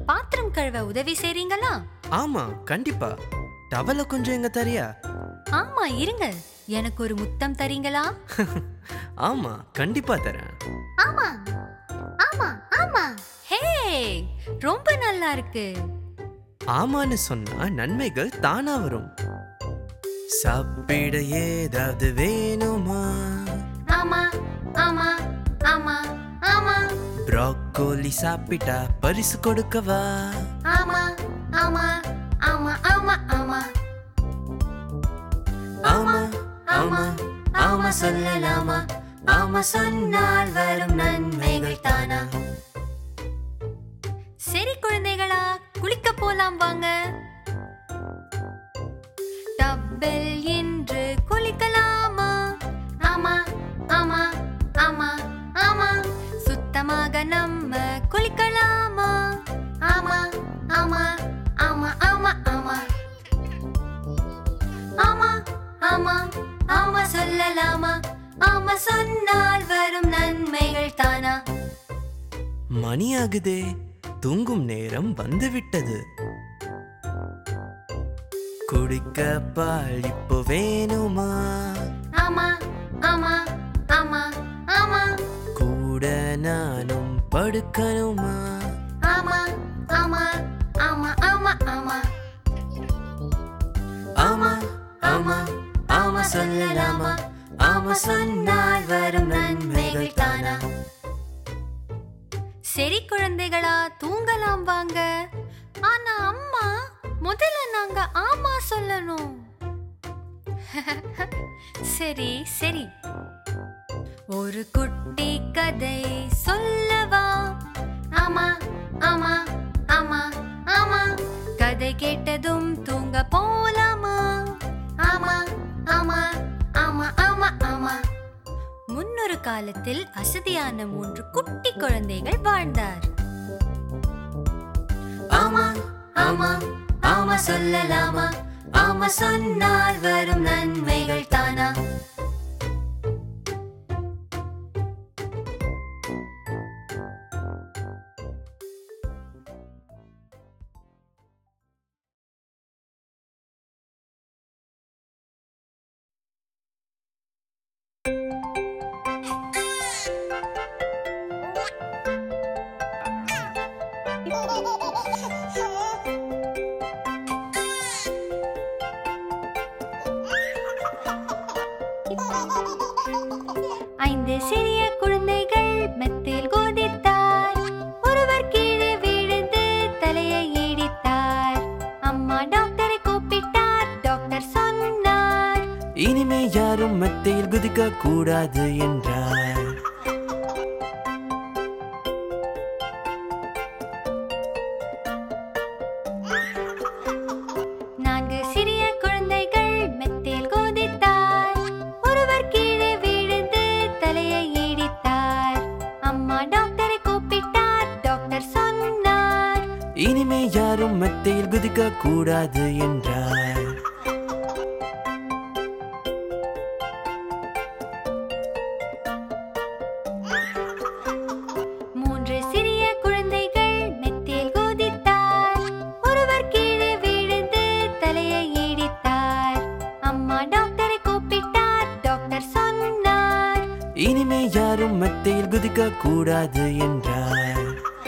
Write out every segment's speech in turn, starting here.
பாத்திரம் கழுவ உதவி செய்றீங்களா ஆமா கண்டிப்பா டவல கொஞ்சம் எங்க தரியா ஆமா இருங்க எனக்கு ஒரு முத்தம் தரீங்களா ஆமா கண்டிப்பா தரேன் ஆமா ஆமா ஆமா ஹே ரொம்ப நல்லா இருக்கு ஆமான்னு சொன்னா நன்மைகள் தானா வரும் சாப்பிட ஏதாவது வேணுமா ஆமா ஆமா ஆமா ஆமா ப்ராக்கோலி சாப்பிட்டா பரிசு கொடுக்கவா ஆமா ஆமா ஆமா ஆமா ஆமா ஆமா ஆமா ஆமா சொல்லலாமா ஆமா சொன்னால் வரும் நன்மைகள் தானா சரி குழந்தைகளா குளிக்க போலாம் வாங்க டப்பில் இன்று குளிக்கலாமா ஆமா ஆமா ஆமா ஆமா சுத்தமாக நம்ம குளிக்கலாமா ஆமா ஆமா ஆமா ஆமா ஆமா ஆமா ஆமா ஆமா சொல்லலாமா ஆமா சொன்னால் வரும் நன்மைகள் தானா மணி ஆகுதே தூங்கும் நேரம் வந்துவிட்டது குடிக்க பால் இப்போ வேணுமா ஆமா ஆமா ஆமா ஆமா கூட நானும் படுக்கணுமா ஆமா ஆமா ஆமா ஆமா ஆமா ஆமா ஆமா ஆமா சொல்லலாமா ஆமா சொன்னால் வரும் நன்மைகள் தானா சரி குழந்தைகளா தூங்கலாம் வாங்க ஆனா அம்மா முதல்ல நாங்க ஆமா சொல்லணும் சரி சரி ஒரு குட்டி கதை சொல்லவா ஆமா ஆமா ஆமா ஆமா கதை கேட்டதும் தூங்க போலாமா ஆமா ஆமா ஆமா ஆமா ஆமா முன்னொரு காலத்தில் அசதியான மூன்று குட்டி குழந்தைகள் வாழ்ந்தார் ஆமா ஆமா ஆமா சொல்லலாமா ஆமா சொன்னால் வரும் நன்மைகள் தானா ஐந்து சிறிய குழந்தைகள் மெத்தில் கோதித்தார் ஒருவர் கீழே விழுந்து தலையை இடித்தார் அம்மா டாக்டரை கூப்பிட்டார் டாக்டர் சொன்னார் இனிமே யாரும் மெத்தையில் குதிக்க கூடாது என்றார் நான்கு சிறிய குழந்தைகள் மெத்தில் கோதித்தார் ஒருவர் கீழே விழுந்து தலையை இடித்தார் அம்மா டாக்டரை கூப்பிட்டார் டாக்டர் சொன்னார் இனிமே யாரும் மெத்தையில் குதிக்க கூடாது என்றார் மூன்று சிறிய குழந்தைகள் மெத்தில் கோதித்தார் ஒருவர் கீழே விழுந்து தலையை இடித்தார் அம்மா டாக்டரை கூப்பிட்டார் டாக்டர் சொன்னார் இனிமே யாரும் மெத்தையில் குதிக்க கூடாது என்றார்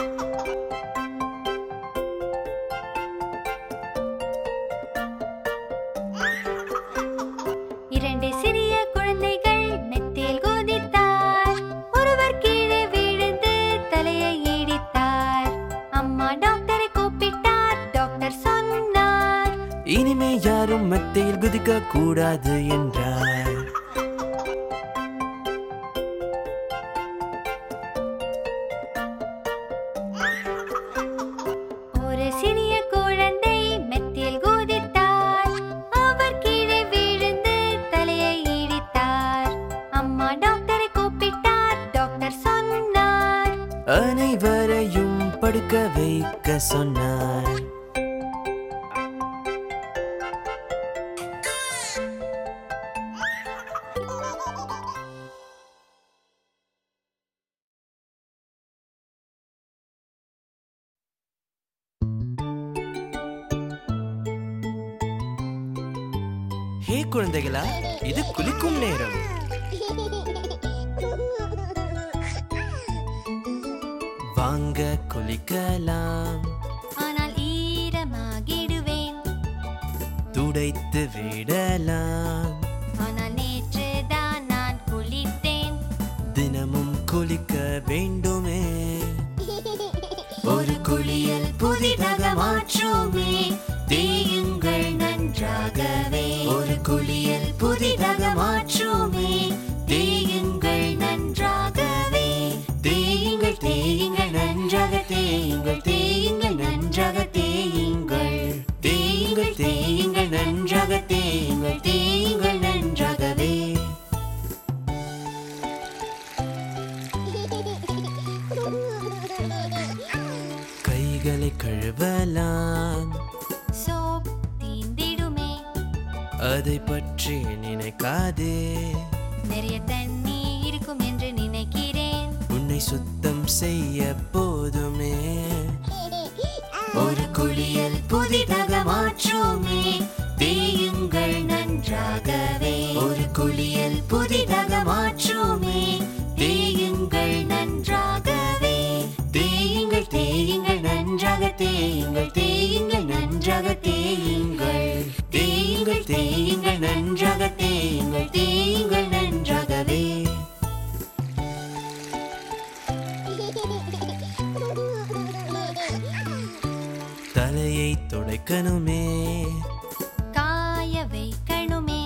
இரண்டு சிறிய குழந்தைகள் மெத்தில் கோதித்தார் ஒருவர் கீழே விழுந்து தலையை இடித்தார் அம்மா டாக்டரை கூப்பிட்டார் டாக்டர் சொன்னார் இனிமே யாரும் மெத்தையில் குதிக்க கூடாது என்றார் ஒரு சிறிய குழந்தை மெத்தில் குதித்தார் அவர் கீழே விழுந்து தலையை இடித்தார் அம்மா டாக்டரை கூப்பிட்டார் டாக்டர் சொன்னார் அனைவரையும் படுக்க வைக்க சொன்னார் ஹே குழந்தைகளா இது குளிக்கும் நேரம் வாங்க குளிக்கலாம் ஆனால் ஈரமாகிடுவேன் துடைத்து விடலாம் ஆனால் நேற்று தான் நான் குளித்தேன் தினமும் குளிக்க வேண்டுமே ஒரு குளியல் புதிதாக மாற்றுமே தேயுங்கள் நன்றாகவே ஒரு குளியல் புதிதாக மாற்றுமே தேயுங்கள் நன்றாகவே தேயுங்கள் தேயுங்கள் நன்றாக தேயுங்கள் தேயுங்கள் நன்றாக தேயுங்கள் தேயுங்கள் தேயுங்கள் நன்றாக தேயுங்கள் தேயுங்கள் நன்றாகவே கைகளை கழுவலாம் சோப் தீந்திடுமே அதை பற்றி நினைக்காதே நிறைய தண்ணி இருக்கும் என்று நினைக்கிறேன் உன்னை சுத்தம் செய்ய போதுமே ஒரு குளியல் புதிதாக மாற்றுமே தேயுங்கள் நன்றாகவே ஒரு குளியல் புதிதாக மாற்றுமே தேயுங்கள் நன்றாகவே தேயுங்கள் தேயுங்கள் நன்றாக தேயுங்கள் தேயுங்கள் நன்றாக தேயுங்கள் தேயுங்கள் தேயுங்கள் நன்றாக தேயுங்கள் தேயுங்கள் நன்றாகவே தலையை துடைக்கணுமே காய வைக்கணுமே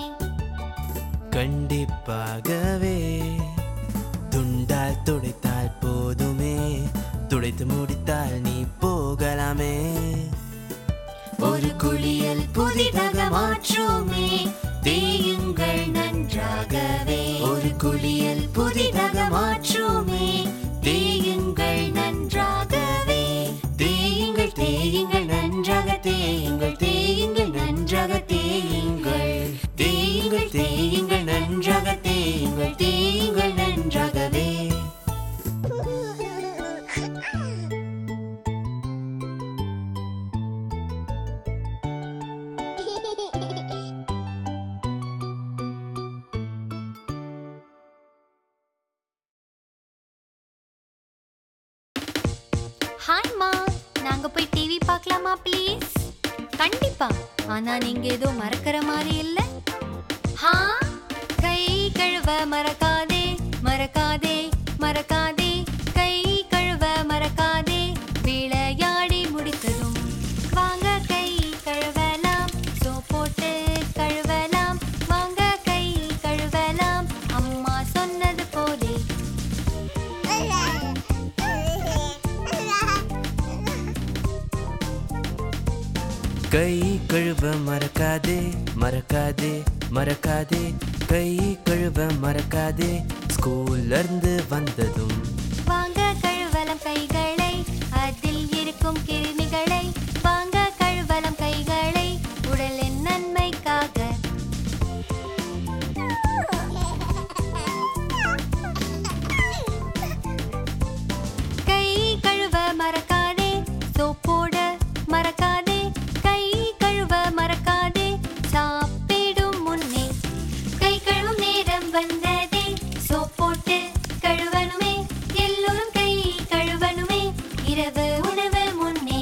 கண்டிப்பாகவே துண்டால் துடைத்தால் போதுமே துடைத்து முடித்தால் நீ போகலாமே ஒரு குளியல் புதிதாக மாற்றுமே தேயுங்கள் நன்றாகவே ஒரு குளியல் புதிதாக மாற்றுமே தேயுங்கள் நன்றாகவே தேயுங்கள் தேயுங்கள் நன்றாக தேயுங்கள் தேயுங்கள் நன்றாக தேயுங்கள் தேயுங்கள் தேயுங்கள் நன்றாக தேயுங்கள் தேயுங்கள் நன்றாகவே ஹாய் மா நாங்க போய் டிவி பார்க்கலாமா ப்ளீஸ் கண்டிப்பா ஆனா நீங்க ஏதோ மறக்கிற மாதிரி இல்ல ஹா கை கழுவ மறக்காதே மறக்காதே மறக்காதே கை கழுவ மறக்காதே விளையாடி முடித்ததும் வாங்க கை கழுவலாம் சோப் போட்டு கழுவலாம் வாங்க கை கழுவலாம் அம்மா சொன்னது போலே கை கழுவ மறக்காதே மறக்காதே மறக்காதே கை கழுவ மறக்காதே ஸ்கூல்ல இருந்து வந்ததும் வாங்க கழுவலம் கைகளை அதில் இருக்கும் கிருமிகளை வாங்க கழுவலம் கைகளை உடலின் நன்மைக்காக கை கழுவ மறக்காதே சோப்போட மறக்காதே கை கழுவ மறக்காதே சாப்பிடும் முன்னே கை கழுவும் நேரம் வந்ததே சோப் போட்டு கழுவணுமே எல்லோரும் கை கழுவணுமே இரவு உணவு முன்னே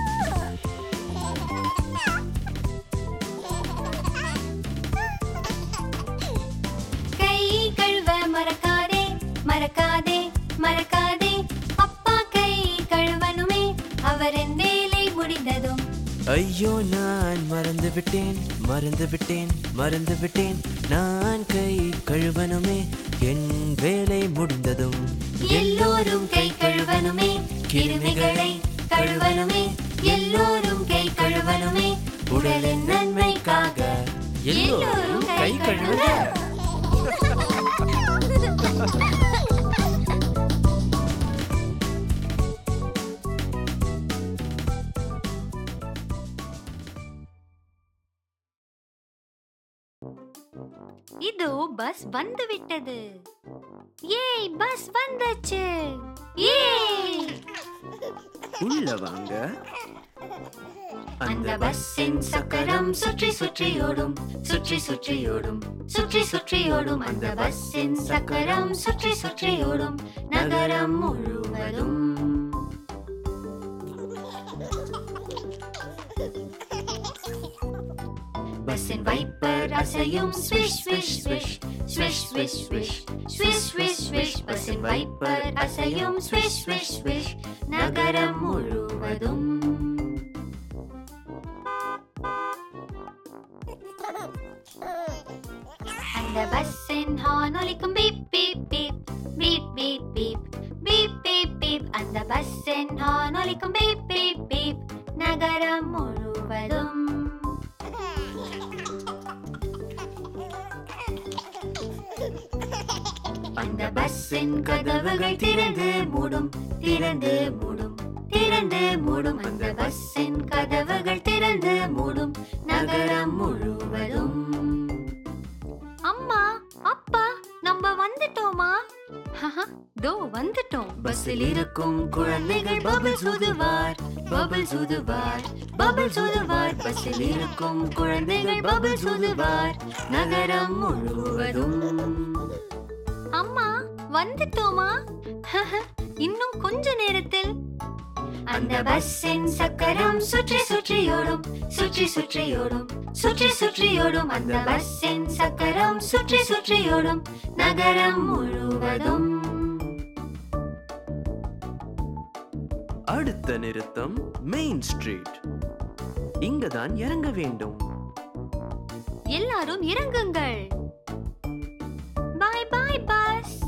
கை கழுவ மறக்காதே மறக்காதே மறக்காதே அப்பா கை கழுவணுமே அவரின் வேலை முடிந்ததும் ஐயோ நான் மறந்து விட்டேன் மறந்து விட்டேன் மறந்து விட்டேன் நான் கை கழுவனுமே என் வேலை முடிந்ததும் எல்லோரும் கை கழுவணுமே கிருமிகளை கழுவணுமே எல்லோரும் கை கழுவணுமே உடலின் நன்மைக்காக எல்லோரும் கை கழுவுங்க இதோ பஸ் வந்து விட்டது ஏய் பஸ் வந்துச்சு ஏய் உள்ள வாங்க அந்த பஸ்ஸின் சக்கரம் சுற்றி சுற்றி ஓடும் சுற்றி சுற்றி ஓடும் சுற்றி சுற்றி ஓடும் அந்த பஸ்ஸின் சக்கரம் சுற்றி சுற்றி ஓடும் நகரம் முழுவதும் பஸ்ஸின் வைப்பர் அசையும் swish swish swish swish swish swish swish swish swish பஸ்ஸின் வைப்பர் அசையும் ஸ்விஷ் ஸ்விஷ் ஸ்விஷ் நகரம் முழுவதும் அந்த பஸ்ஸின் ஹார்ன் ஒலிக்கும் beep beep beep beep beep beep beep beep beep அந்த பஸ்ஸின் ஹார்ன் ஒலிக்கும் பீப் பீப் பீப் நகரம் முழுவதும் அந்த பஸ்ஸின் கதவுகள் திறந்து மூடும் திறந்து மூடும் திறந்து மூடும் அந்த பஸ்ஸின் கதவுகள் திறந்து மூடும் நகரம் முழுவதும் அம்மா அப்பா நம்ம வந்துட்டோமா தோ வந்துட்டோம் பஸ்ஸில் இருக்கும் குழந்தைகள் பபிள்ஸ் ஊதுவார் பபிள்ஸ் ஊதுவார் பபிள்ஸ் ஊதுவார் பஸ்ஸில் இருக்கும் குழந்தைகள் பபிள்ஸ் ஊதுவார் நகரம் முழுவதும் அம்மா வந்துட்டோமா இன்னும் கொஞ்ச நேரத்தில் அந்த பஸ்ஸின் சக்கரம் சுற்றி சுற்றி ஓடும் சுற்றி சுற்றி ஓடும் சுற்றி சுற்றி ஓடும் அந்த பஸ்ஸின் சக்கரம் சுற்றி சுற்றி ஓடும் நகரம் முழுவதும் அடுத்த நிறுத்தம் மெயின் ஸ்ட்ரீட் இங்கதான் இறங்க வேண்டும் எல்லாரும் இறங்குங்கள் பாய் பாய் பஸ்